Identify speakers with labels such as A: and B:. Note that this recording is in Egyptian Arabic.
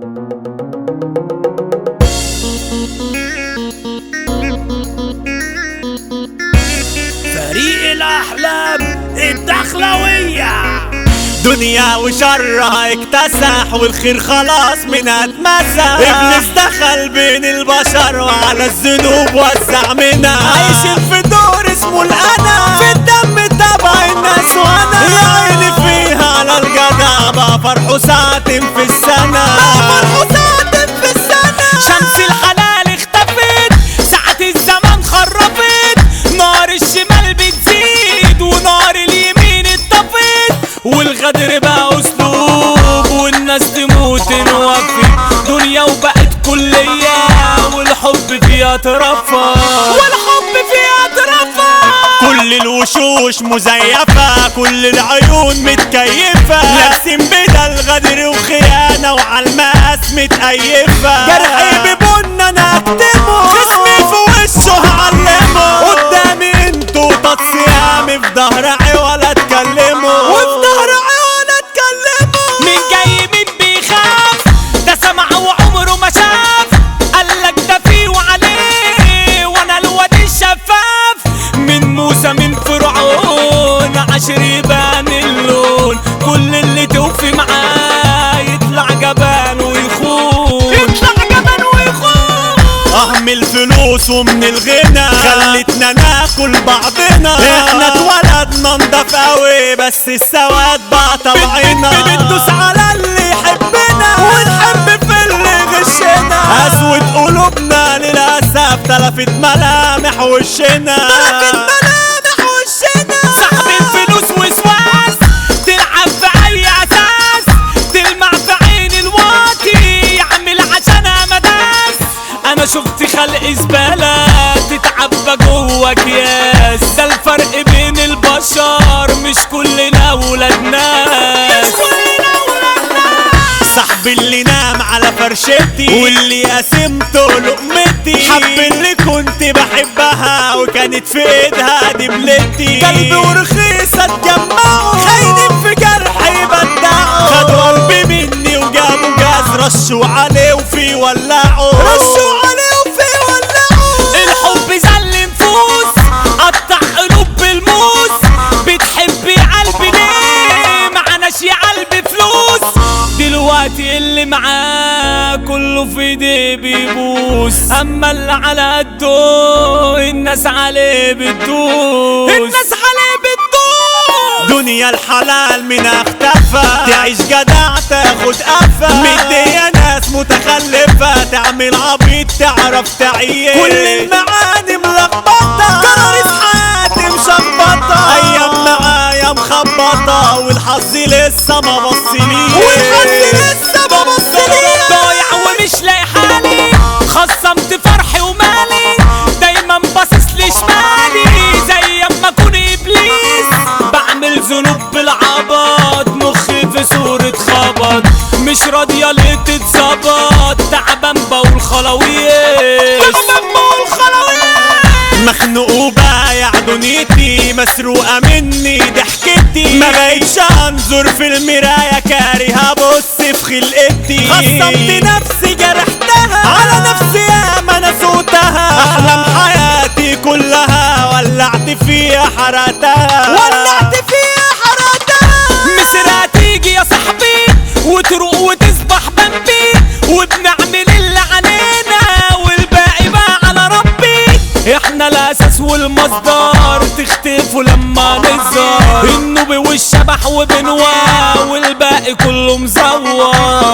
A: فريق الأحلام الدخلوية
B: دنيا وشرها اكتسح والخير خلاص منها اتمسح ابليس دخل بين البشر وعلى الذنوب وزع منها عايشين في دور اسمه الانا في الدم تبع الناس وانا يا عيني فيها على الجدع بقى فرحه ساعتين في السنة فرحه ساعتين في السنة
C: شمس الحلال اختفت ساعة الزمن خرفت نار الشمال بتزيد ونار اليمين اتطفت والغدر بقى اسلوب والناس تموت نوفي دنيا وبقت كلية والحب فيها ترفه والحب فيها ترفه
B: كل الوشوش مزيفة كل العيون متكيفة لابسين بدل غدر وخيانة وعلى المقاس متأيفة جرحي ببن انا اكتمه خصمي في وشه هعلمه قدامي انتوا تصيامي في ظهر عوالة اتكلموا وفي ظهر عوالة اتكلموا
C: مين جاي مين بيخاف ده سمع وعمره ما شاف قالك ده فيه وعليه وانا الواد الشفاف من موسى من فرعون عشر يبان اللون كل اللي توفي معاه يطلع جبان ويخون يطلع جبان ويخون
B: اهم الفلوس ومن الغنى خلتنا ناكل بعضنا احنا اتولدنا نضاف قوي بس السواد بقى طبعنا بندوس على اللي يحبنا ونحب في اللي غشنا اسود قلوبنا للاسف تلفت ملامح وشنا تلفت ملامح وشنا
C: صاحب الفلوس وسواس تلعب في اي اساس تلمع في عين الواطي يعمل عشانها مداس انا شفت خلق زبالة تتعبى جوا اكياس ده الفرق بين البشر مش كلنا ولاد ناس مش كلنا ولاد ناس
B: صاحبي اللي نام على فرشتي واللي قسمته لقمتي حب اللي كنت بحبها وكانت في ايدها دبلتي قلبي ورخيصة اتجمعوا خاينين في جرحي بدعوا خدوا قلبي مني وجابوا جاز رشوا عليه وفي ولعوا رشوا عليه وفي ولعوا
C: الحب زل نفوس قطع قلوب بالموس بتحبي قلبي ليه معناش يا قلبي فلوس دلوقتي اللي معاه كله في ايديه بيبوس اما اللي على قده الناس عليه بتدوس الناس عليه بتدوس
B: دنيا الحلال من اختفى تعيش جدع تاخد قفا مدية ناس متخلفة تعمل عبيط تعرف تعيش كل المعاني ملخبطة كراريس حياتي مشخبطة ايام معايا مخبطة والحظ لسه ما بصليش والحظ لسه ما بصليش
C: ضايع ومش لاقي حالي خصمت فرحي ومالي دايما باصص لشمالي زي اما اكون ابليس بعمل ذنوب بالعبط مخي في صورة خبط مش راضية ليه تتظبط تعبان بقول خلاويش تعبان بقول خلاويش
B: مخنوق وبايع دنيتي مسروقة مني ضحكتي ما بقيتش انظر في المراية كاره ابص في خلقتي خصمت نفسي جرحتها على نفسي ياما انا سوتها احلام حياتي كلها ولعت فيها حرقتها ولعت فيها حرقتها
C: مصر هتيجي يا صاحبي وتروق وتصبح بمبي وبنعمل اللي علينا والباقي بقى على ربي احنا الاساس والمصدر تختفوا لما نظهر النوبي والشبح وبنوا والباقي كله مزور